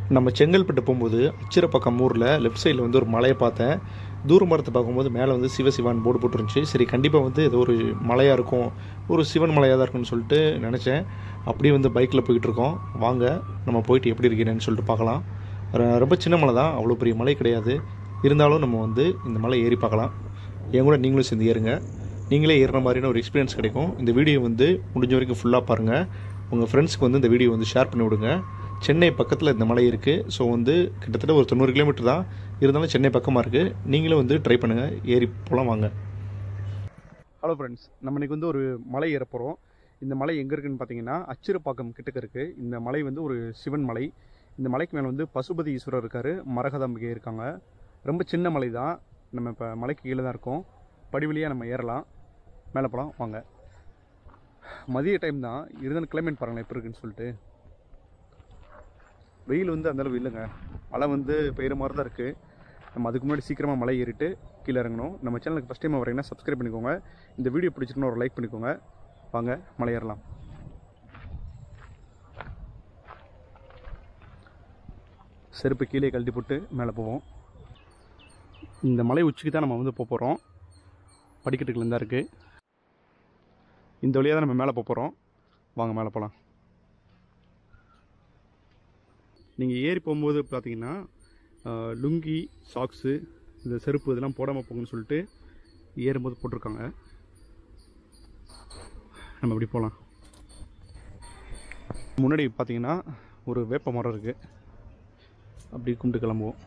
நம்ம செங்கல்பட்டு போகும்போது அச்சிரப்பக்கம் ஊரில் லெஃப்ட் சைடில் வந்து ஒரு மலையை பார்த்தேன் தூரம் மரத்தை பார்க்கும்போது மேலே வந்து சிவசிவான் போர்டு போட்டுருந்துச்சு சரி கண்டிப்பாக வந்து ஏதோ ஒரு மலையாக இருக்கும் ஒரு சிவன் மலையாக தான் இருக்கும்னு சொல்லிட்டு நினச்சேன் அப்படியே வந்து பைக்கில் போய்கிட்டு இருக்கோம் வாங்க நம்ம போயிட்டு எப்படி இருக்கிறேன்னு சொல்லிட்டு பார்க்கலாம் ர- ரொம்ப சின்ன மலை தான் அவ்வளோ பெரிய மலை கிடையாது இருந்தாலும் நம்ம வந்து இந்த மலை ஏறி பார்க்கலாம் என் கூட நீங்களும் சேர்ந்து ஏறுங்க நீங்களே ஏறுற மாதிரியான ஒரு எக்ஸ்பீரியன்ஸ் கிடைக்கும் இந்த வீடியோ வந்து முடிஞ்ச வரைக்கும் ஃபுல்லாக பாருங்கள் உங்கள் ஃப்ரெண்ட்ஸ்க்கு வந்து இந்த வீடியோ வந்து ஷேர் பண்ணி விடுங்க சென்னை பக்கத்தில் இந்த மலை இருக்குது ஸோ வந்து கிட்டத்தட்ட ஒரு தொண்ணூறு கிலோமீட்டர் தான் இருந்தாலும் சென்னை பக்கமாக இருக்குது நீங்களும் வந்து ட்ரை பண்ணுங்கள் ஏறி போகலாம் வாங்க ஹலோ ஃப்ரெண்ட்ஸ் நம்ம இன்னைக்கு வந்து ஒரு மலை ஏற போகிறோம் இந்த மலை எங்கே இருக்குன்னு பார்த்தீங்கன்னா அச்சிறுப்பாக்கம் கிட்டக்க இருக்குது இந்த மலை வந்து ஒரு சிவன் மலை இந்த மலைக்கு மேலே வந்து பசுபதி ஈஸ்வரர் இருக்கார் மரகதாம்பிகை இருக்காங்க ரொம்ப சின்ன மலை தான் நம்ம இப்போ மலைக்கு கீழே தான் இருக்கோம் படி வழியாக நம்ம ஏறலாம் மேலே போகலாம் வாங்க மதிய டைம் தான் இருந்தாலும் கிளைமேட் பாருங்களேன் எப்படி இருக்குன்னு சொல்லிட்டு வெயில் வந்து அந்தளவு இல்லைங்க மழை வந்து பெய்கிற மாதிரி தான் இருக்குது நம்ம அதுக்கு முன்னாடி சீக்கிரமாக மலை ஏறிட்டு கீழே இறங்கணும் நம்ம சேனலுக்கு ஃபஸ்ட் டைம் வரீங்கன்னா சப்ஸ்கிரைப் பண்ணிக்கோங்க இந்த வீடியோ பிடிச்சிருந்தா ஒரு லைக் பண்ணிக்கோங்க வாங்க மலை ஏறலாம் செருப்பு கீழே கழட்டி போட்டு மேலே போவோம் இந்த மலை உச்சிக்கு தான் நம்ம வந்து போக போகிறோம் படிக்கட்டுகள் தான் இருக்குது இந்த வழியாக தான் நம்ம மேலே போக போகிறோம் வாங்க மேலே போகலாம் நீங்கள் ஏறி போகும்போது பார்த்தீங்கன்னா ஆஹ், லுங்கி சாக்ஸு இந்த செருப்பு இதெல்லாம் போடாமல் போங்கன்னு சொல்லிட்டு ஏறும்போது போட்டிருக்காங்க நம்ம இப்படி போகலாம் முன்னாடி பார்த்தீங்கன்னா ஒரு வேப்ப மரம் இருக்குது அப்படி கும்பிட்டு கிளம்புவோம்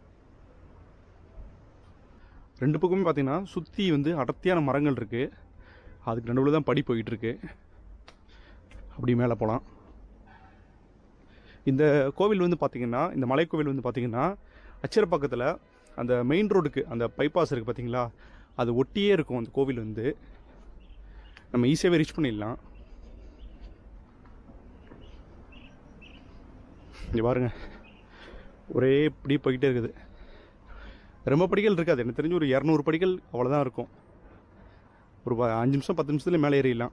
ரெண்டு பக்கமே பார்த்தீங்கன்னா சுற்றி வந்து அடர்த்தியான மரங்கள் இருக்குது அதுக்கு நடுவில் தான் படி போயிட்டு இருக்கு அப்படி மேலே போகலாம் இந்த கோவில் வந்து பார்த்தீங்கன்னா இந்த மலைக்கோவில் வந்து பார்த்தீங்கன்னா அச்சிரப்பாக்கத்தில் அந்த மெயின் ரோடுக்கு அந்த பைபாஸ் இருக்குது பார்த்தீங்களா அது ஒட்டியே இருக்கும் அந்த கோவில் வந்து நம்ம ஈஸியாகவே ரீச் பண்ணிடலாம் இங்கே பாருங்க ஒரே இப்படி போய்கிட்டே இருக்குது ரொம்ப படிகள் இருக்காது எனக்கு தெரிஞ்சு ஒரு இரநூறு படிகள் அவ்வளோதான் இருக்கும் ஒரு ப- அஞ்சு நிமிஷம் பத்து நிமிஷத்துல மேலே ஏறிடலாம்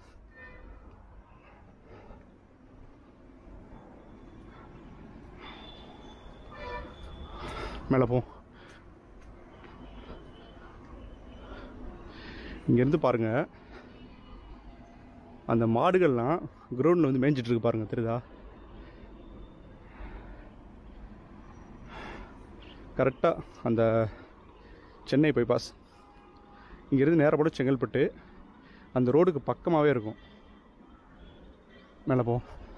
மேலே போ இங்கேருந்து பாருங்க அந்த மாடுகள்லாம் கிரவுண்டில் வந்து மேய்ஞ்சிட்டு இருக்கு பாருங்க தெரியுதா கரெக்டாக அந்த சென்னை பைபாஸ் இங்கேருந்து நேராக போட செங்கல்பட்டு அந்த ரோடுக்கு பக்கமாகவே இருக்கும் மேலே போ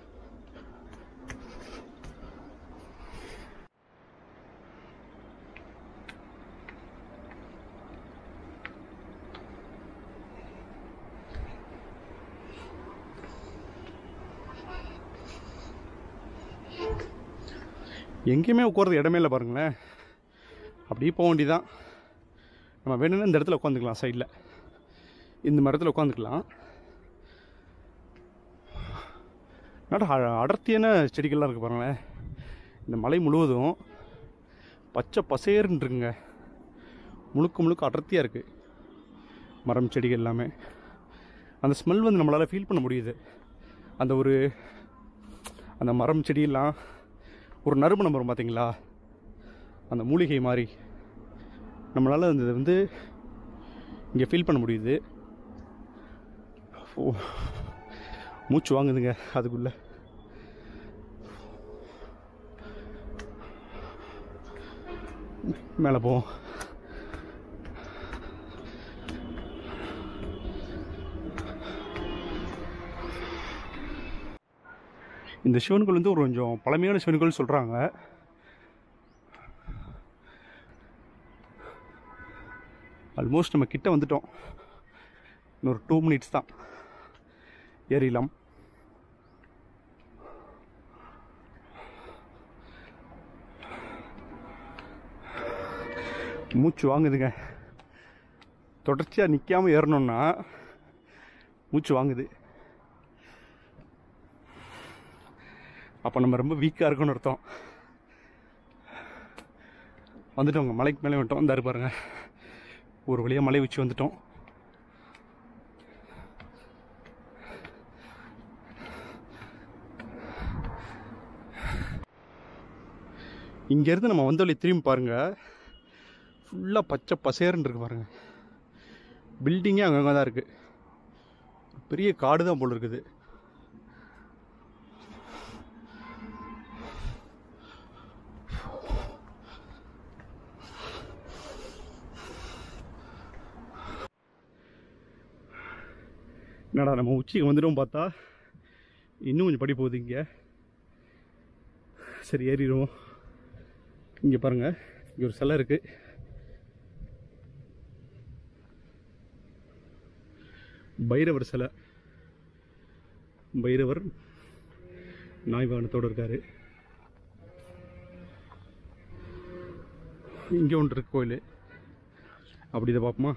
எங்கேயுமே உட்கார்றது இடமே இல்லை பாருங்களேன் அப்படியே போக வேண்டியதான் நம்ம வேணும்னா இந்த இடத்துல உட்காந்துக்கலாம் சைடில் இந்த மரத்தில் உட்காந்துக்கலாம் நட அ- அடர்த்தியான செடிகள்லாம் இருக்குது பாருங்களேன் இந்த மலை முழுவதும் பச்சை பசேர்ன்னு இருக்குங்க முழுக்க முழுக்க அடர்த்தியாக இருக்குது மரம் செடிகள் எல்லாமே அந்த ஸ்மெல் வந்து நம்மளால் ஃபீல் பண்ண முடியுது அந்த ஒரு அந்த மரம் செடியெல்லாம் ஒரு நறுமணம் வரும் பார்த்தீங்களா அந்த மூலிகை மாதிரி நம்மளால் அந்த இதை வந்து இங்கே ஃபீல் பண்ண முடியுது ஓ மூச்சு வாங்குதுங்க அதுக்குள்ள மேலே போவோம் இந்த சிவன் கோயில் வந்து ஒரு கொஞ்சம் பழமையான சிவன் கோயில் சொல்கிறாங்க ஆல்மோஸ்ட் நம்ம கிட்ட வந்துட்டோம் இன்னொரு டூ மினிட்ஸ் தான் ஏறிடலாம் மூச்சு வாங்குதுங்க தொடர்ச்சியாக நிற்காம ஏறணும்னா மூச்சு வாங்குது அப்போ நம்ம ரொம்ப வீக்காக இருக்கோம்னு அர்த்தம் வந்துட்டோங்க மலைக்கு மேலே வந்துட்டோம் இந்த பாருங்க ஒரு வழியாக மலை உச்சி வந்துட்டோம் இங்கேருந்து நம்ம வந்த வழி திரும்பி பாருங்கள் ஃபுல்லாக பச்சை பசேர்னு இருக்கு பாருங்கள் பில்டிங்கே அங்கங்கே தான் இருக்குது பெரிய காடு தான் போல் இருக்குது என்னடா நம்ம உச்சிக்கு வந்துடும் பார்த்தா இன்னும் கொஞ்சம் படி போகுது இங்கே சரி ஏறிடுவோம் இங்கே பாருங்கள் இங்கே ஒரு சிலை இருக்குது பைரவர் சிலை பைரவர் நாய் வாகனத்தோடு இருக்கார் இங்கே ஒன்று இருக்கு கோயில் அப்படி இதை பார்ப்போமா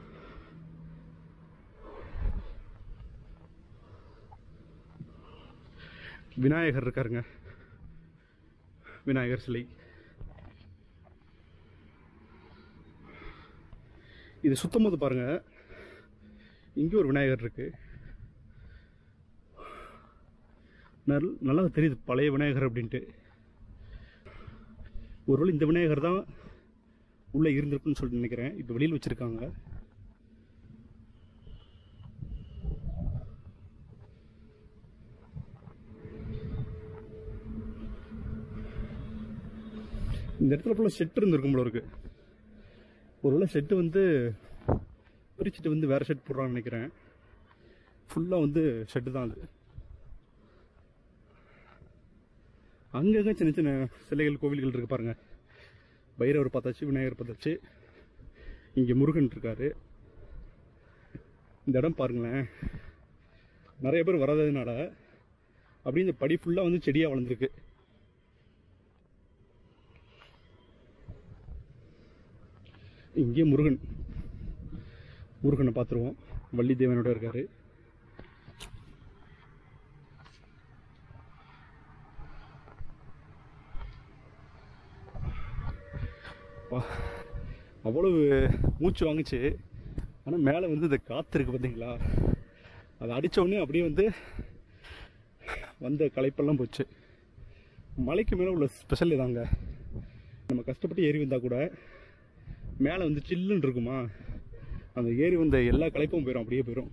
விநாயகர் இருக்காருங்க விநாயகர் சிலை இது சுத்தம் போது பாருங்க இங்கே ஒரு விநாயகர் இருக்கு நல் நல்லா தெரியுது பழைய விநாயகர் அப்படின்ட்டு ஒருவேளை இந்த விநாயகர் தான் உள்ளே இருந்திருக்குன்னு சொல்லிட்டு நினைக்கிறேன் இப்போ வெளியில் வச்சுருக்காங்க இந்த இடத்துல ஃபுல்லாக செட் இருந்திருக்கும் போல இருக்கு ஒருவேளை செட்டு வந்து பிரிச்சுட்டு வந்து வேற ஷெட் போடுறான்னு நினைக்கிறேன் ஃபுல்லாக வந்து ஷெட்டு தான் அது அங்கங்க சின்ன சின்ன சிலைகள் கோவில்கள் இருக்கு பாருங்க பைரவர் பார்த்தாச்சு விநாயகர் பார்த்தாச்சு இங்கே முருகன் இருக்காரு இந்த இடம் பாருங்களேன் நிறைய பேர் வராததுனால அப்படியே இந்த படி ஃபுல்லாக வந்து செடியாக வளர்ந்துருக்கு இங்கே முருகன் முருகனை பார்த்துருவோம் வள்ளி தேவனோட இருக்காரு வா, அவ்வளவு மூச்சு வாங்குச்சு ஆனால் மேலே வந்து இந்த காற்று இருக்குது பார்த்தீங்களா அதை அடிச்ச உடனே அப்படியே வந்து வந்த களைப்பெல்லாம் போச்சு மலைக்கு மேலே உள்ள ஸ்பெஷல் இதாங்க நம்ம கஷ்டப்பட்டு ஏறி வந்தால் கூட மேலே வந்து சில்லுன்னு இருக்குமா அந்த ஏறி வந்த எல்லா களைப்பும் போயிடும் அப்படியே போயிடும்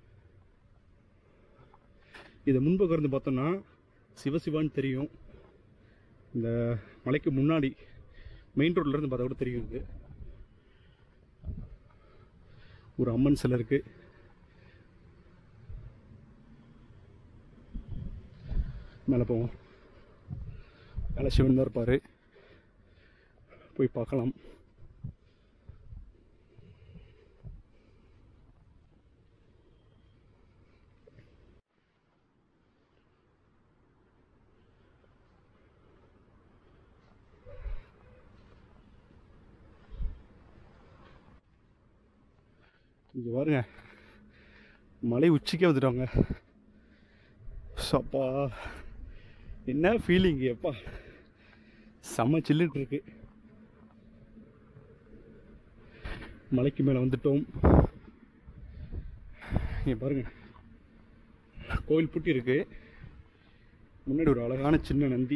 இதை முன்பக்கம் இருந்து பார்த்தோம்னா சிவசிவான்னு தெரியும் இந்த மலைக்கு முன்னாடி மெயின் ரோட்ல இருந்து பார்த்தா கூட தெரியும் இது ஒரு அம்மன் சிலை இருக்கு மேலே போவோம் மேலே சிவன் தான் இருப்பாரு போய் பார்க்கலாம் இங்கே பாருங்க மலை உச்சிக்கே வந்துட்டோங்க சப்பா என்ன ஃபீலிங் எப்பா செம்ம சில்லுட்டு இருக்கு மலைக்கு மேலே வந்துட்டோம் இங்கே பாருங்க கோவில் பூட்டி இருக்கு முன்னாடி ஒரு அழகான சின்ன நந்தி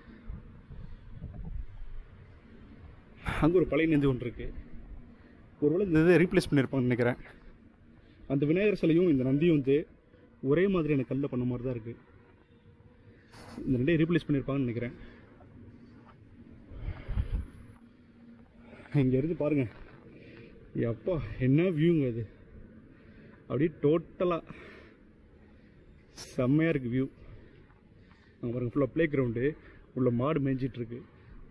அங்கே ஒரு பழைய நந்தி ஒன்று இருக்கு ஒருவேளை இந்த இதை ரீப்ளேஸ் பண்ணியிருப்பாங்கன்னு நினைக்கிறேன் அந்த விநாயகர் சிலையும் இந்த நந்தியும் வந்து ஒரே மாதிரியான கல்லில் பண்ண மாதிரி தான் இருக்கு இந்த ரெண்டையும் ரீப்ளேஸ் பண்ணியிருப்பாங்கன்னு நினைக்கிறேன் இங்க இருந்து பாருங்க அப்பா என்ன வியூங்க அது அப்படியே டோட்டலாக செம்மையாக இருக்குது வியூ அங்கே பாருங்க ஃபுல்லாக ப்ளே கிரவுண்டு உள்ள மாடு மேய்ஞ்சிட்டு இருக்கு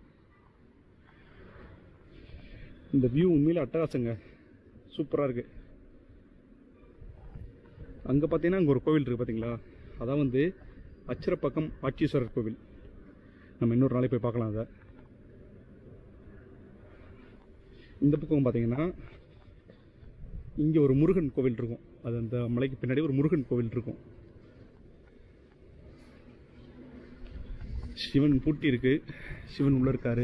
இந்த வியூ உண்மையில அட்டகாசங்க சூப்பராக இருக்கு அங்கே பார்த்தீங்கன்னா அங்கே ஒரு கோவில் இருக்குது பார்த்தீங்களா அதான் வந்து அச்சிரப்பக்கம் ஆட்சீஸ்வரர் கோவில் நம்ம இன்னொரு நாளைக்கு போய் பார்க்கலாம் அதை இந்த பக்கம் பார்த்தீங்கன்னா இங்கே ஒரு முருகன் கோவில் இருக்கும் அது அந்த மலைக்கு பின்னாடி ஒரு முருகன் கோவில் இருக்கும் சிவன் பூட்டி இருக்கு சிவன் உள்ள இருக்காரு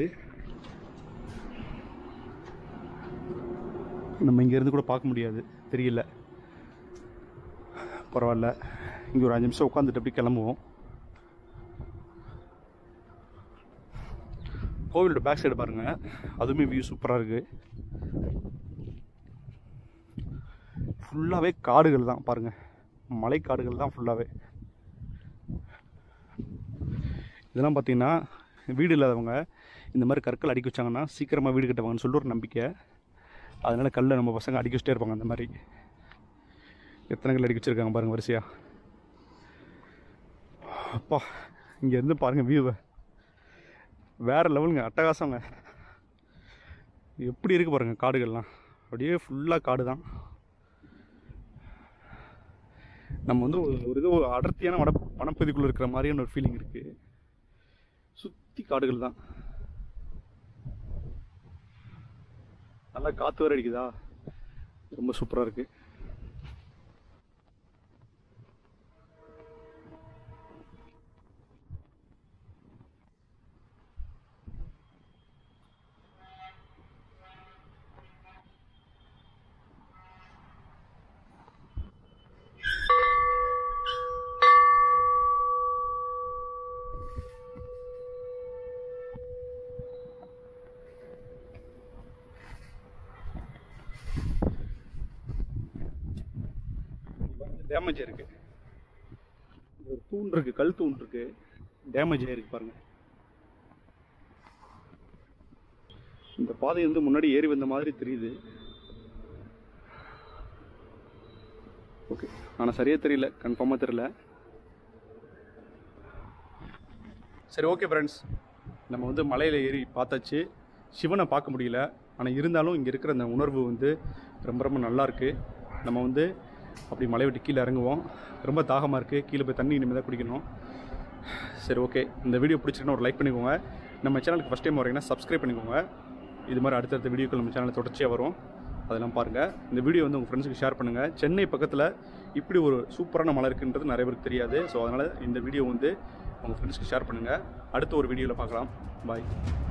நம்ம இங்கேருந்து கூட பார்க்க முடியாது தெரியல பரவாயில்ல இங்கே ஒரு அஞ்சு நிமிஷம் உட்காந்துட்டு அப்படி கிளம்புவோம் கோவிலோட பேக் சைடு பாருங்கள் அதுவுமே வியூ சூப்பராக இருக்குது ஃபுல்லாகவே காடுகள் தான் பாருங்கள் மலைக்காடுகள் தான் ஃபுல்லாகவே இதெல்லாம் பார்த்தீங்கன்னா வீடு இல்லாதவங்க இந்த மாதிரி கற்கள் அடிக்க வச்சாங்கன்னா சீக்கிரமாக வீடு கட்டுவாங்கன்னு சொல்லிட்டு ஒரு நம்பிக்கை அதனால கல்லை நம்ம பசங்க அடிக்க வச்சிட்டே இருப்பாங்க அந்த மாதிரி எத்தனை கல் அடிக்க வச்சிருக்காங்க பாருங்க வரிசையா அப்பா இங்கேருந்து பாருங்கள் வியூவை வேற லெவலுங்க அட்டகாசங்க எப்படி இருக்கு பாருங்க காடுகள்லாம் அப்படியே ஃபுல்லாக காடு தான் நம்ம வந்து ஒரு ஒரு இது ஒரு அடர்த்தியான வட வனப்பகுதிக்குள்ளே இருக்கிற மாதிரியான ஒரு ஃபீலிங் இருக்குது சுற்றி காடுகள் தான் நல்லா காற்று வர அடிக்குதா ரொம்ப சூப்பராக இருக்குது டேமேஜ் இருக்கு ஒரு தூண் இருக்கு கல் தூண் இருக்கு டேமேஜ் ஆயிருக்கு பாருங்க இந்த பாதை வந்து முன்னாடி ஏறி வந்த மாதிரி தெரியுது ஓகே ஆனால் சரியா தெரியல கன்ஃபார்மாக தெரியல சரி ஓகே ஃப்ரெண்ட்ஸ் நம்ம வந்து மலையில் ஏறி பார்த்தாச்சு சிவனை பார்க்க முடியல ஆனால் இருந்தாலும் இங்கே இருக்கிற அந்த உணர்வு வந்து ரொம்ப ரொம்ப நல்லா இருக்கு நம்ம வந்து அப்படி மலை விட்டு கீழே இறங்குவோம் ரொம்ப தாகமாக இருக்குது கீழே போய் தண்ணி இனிமேல் தான் குடிக்கணும் சரி ஓகே இந்த வீடியோ பிடிச்சிருக்குன்னா ஒரு லைக் பண்ணிக்கோங்க நம்ம சேனலுக்கு ஃபஸ்ட் டைம் வரீங்கன்னா சப்ஸ்கிரைப் பண்ணிக்கோங்க இது மாதிரி அடுத்தடுத்த வீடியோக்கள் நம்ம சேனலில் தொடர்ச்சியாக வரும் அதெல்லாம் பாருங்கள் இந்த வீடியோ வந்து உங்கள் ஃப்ரெண்ட்ஸுக்கு ஷேர் பண்ணுங்கள் சென்னை பக்கத்தில் இப்படி ஒரு சூப்பரான மலை இருக்குன்றது நிறைய பேருக்கு தெரியாது ஸோ அதனால் இந்த வீடியோ வந்து உங்கள் ஃப்ரெண்ட்ஸ்க்கு ஷேர் பண்ணுங்கள் அடுத்த ஒரு வீடியோவில் பார்க்கலாம் பாய்